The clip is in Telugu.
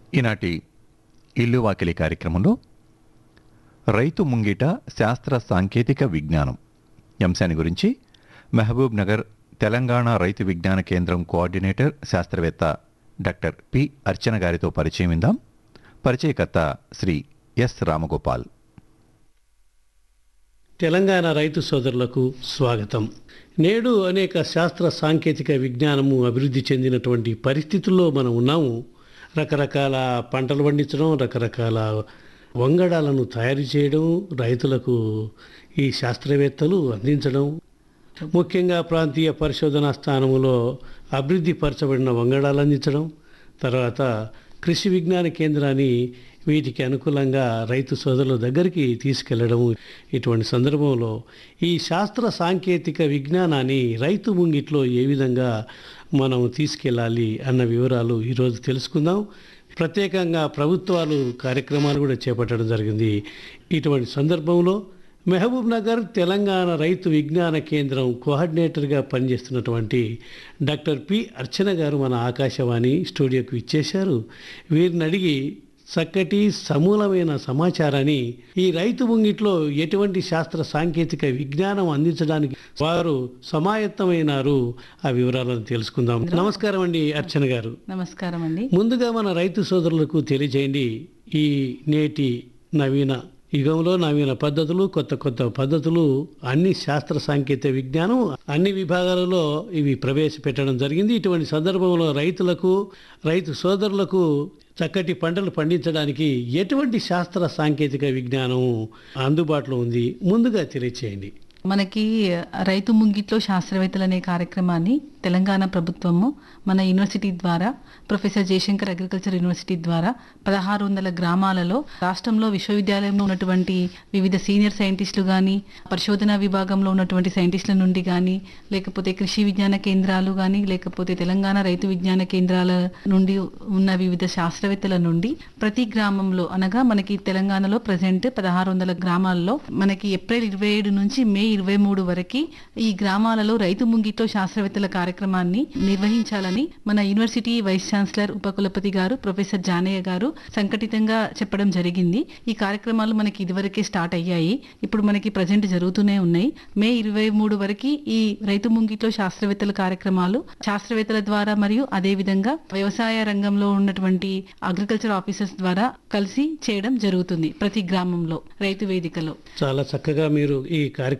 ఈనాటి ఇల్లు వాకిలి కార్యక్రమంలో రైతు ముంగిట శాస్త్ర సాంకేతిక విజ్ఞానం ఈ అంశాన్ని గురించి మహబూబ్ నగర్ తెలంగాణ రైతు విజ్ఞాన కేంద్రం కోఆర్డినేటర్ శాస్త్రవేత్త డాక్టర్ పి అర్చన గారితో పరిచయం ఇందాం పరిచయకర్త శ్రీ ఎస్ రామగోపాల్ తెలంగాణ రైతు సోదరులకు స్వాగతం నేడు అనేక శాస్త్ర సాంకేతిక విజ్ఞానము అభివృద్ధి చెందినటువంటి పరిస్థితుల్లో మనం ఉన్నాము రకరకాల పంటలు పండించడం రకరకాల వంగడాలను తయారు చేయడం రైతులకు ఈ శాస్త్రవేత్తలు అందించడం ముఖ్యంగా ప్రాంతీయ పరిశోధనా స్థానములో అభివృద్ధి పరచబడిన వంగడాలు అందించడం తర్వాత కృషి విజ్ఞాన కేంద్రాన్ని వీటికి అనుకూలంగా రైతు సోదరుల దగ్గరికి తీసుకెళ్లడం ఇటువంటి సందర్భంలో ఈ శాస్త్ర సాంకేతిక విజ్ఞానాన్ని రైతు ముంగిట్లో ఏ విధంగా మనం తీసుకెళ్ళాలి అన్న వివరాలు ఈరోజు తెలుసుకుందాం ప్రత్యేకంగా ప్రభుత్వాలు కార్యక్రమాలు కూడా చేపట్టడం జరిగింది ఇటువంటి సందర్భంలో మహబూబ్ నగర్ తెలంగాణ రైతు విజ్ఞాన కేంద్రం కోఆర్డినేటర్గా పనిచేస్తున్నటువంటి డాక్టర్ పి అర్చన గారు మన ఆకాశవాణి స్టూడియోకి ఇచ్చేశారు వీరిని అడిగి చక్కటి సమూలమైన సమాచారాన్ని ఈ రైతు ముంగిట్లో ఎటువంటి శాస్త్ర సాంకేతిక విజ్ఞానం అందించడానికి వారు సమాయత్తమైనారు ఆ వివరాలను తెలుసుకుందాం నమస్కారం అండి అర్చన గారు నమస్కారం అండి ముందుగా మన రైతు సోదరులకు తెలియజేయండి ఈ నేటి నవీన యుగంలో నవీన పద్ధతులు కొత్త కొత్త పద్ధతులు అన్ని శాస్త్ర సాంకేతిక విజ్ఞానం అన్ని విభాగాలలో ఇవి ప్రవేశపెట్టడం జరిగింది ఇటువంటి సందర్భంలో రైతులకు రైతు సోదరులకు చక్కటి పంటలు పండించడానికి ఎటువంటి శాస్త్ర సాంకేతిక విజ్ఞానం అందుబాటులో ఉంది ముందుగా తెలియచేయండి మనకి రైతు ముంగిట్లో శాస్త్రవేత్తలు అనే కార్యక్రమాన్ని తెలంగాణ ప్రభుత్వము మన యూనివర్సిటీ ద్వారా ప్రొఫెసర్ జయశంకర్ అగ్రికల్చర్ యూనివర్సిటీ ద్వారా పదహారు వందల గ్రామాలలో రాష్ట్రంలో విశ్వవిద్యాలయంలో ఉన్నటువంటి వివిధ సీనియర్ సైంటిస్టులు కానీ పరిశోధన విభాగంలో ఉన్నటువంటి సైంటిస్టుల నుండి కానీ లేకపోతే కృషి విజ్ఞాన కేంద్రాలు కానీ లేకపోతే తెలంగాణ రైతు విజ్ఞాన కేంద్రాల నుండి ఉన్న వివిధ శాస్త్రవేత్తల నుండి ప్రతి గ్రామంలో అనగా మనకి తెలంగాణలో ప్రజెంట్ పదహారు వందల గ్రామాల్లో మనకి ఏప్రిల్ ఇరవై ఏడు నుంచి మే ఇరవై మూడు వరకు ఈ గ్రామాలలో రైతు ముంగిట్లో శాస్త్రవేత్తల కార్యక్రమాన్ని నిర్వహించాలని మన యూనివర్సిటీ వైస్ ఛాన్సలర్ ఉపకులపతి గారు ప్రొఫెసర్ జానయ్య గారు సంఘటితంగా చెప్పడం జరిగింది ఈ కార్యక్రమాలు మనకి ఇదివరకే స్టార్ట్ అయ్యాయి ఇప్పుడు మనకి ప్రజెంట్ జరుగుతూనే ఉన్నాయి మే ఇరవై మూడు వరకు ఈ రైతు ముంగిట్లో శాస్త్రవేత్తల కార్యక్రమాలు శాస్త్రవేత్తల ద్వారా మరియు అదే విధంగా వ్యవసాయ రంగంలో ఉన్నటువంటి అగ్రికల్చర్ ఆఫీసర్స్ ద్వారా కలిసి చేయడం జరుగుతుంది ప్రతి గ్రామంలో రైతు వేదికలో చాలా చక్కగా మీరు ఈ కార్యక్రమం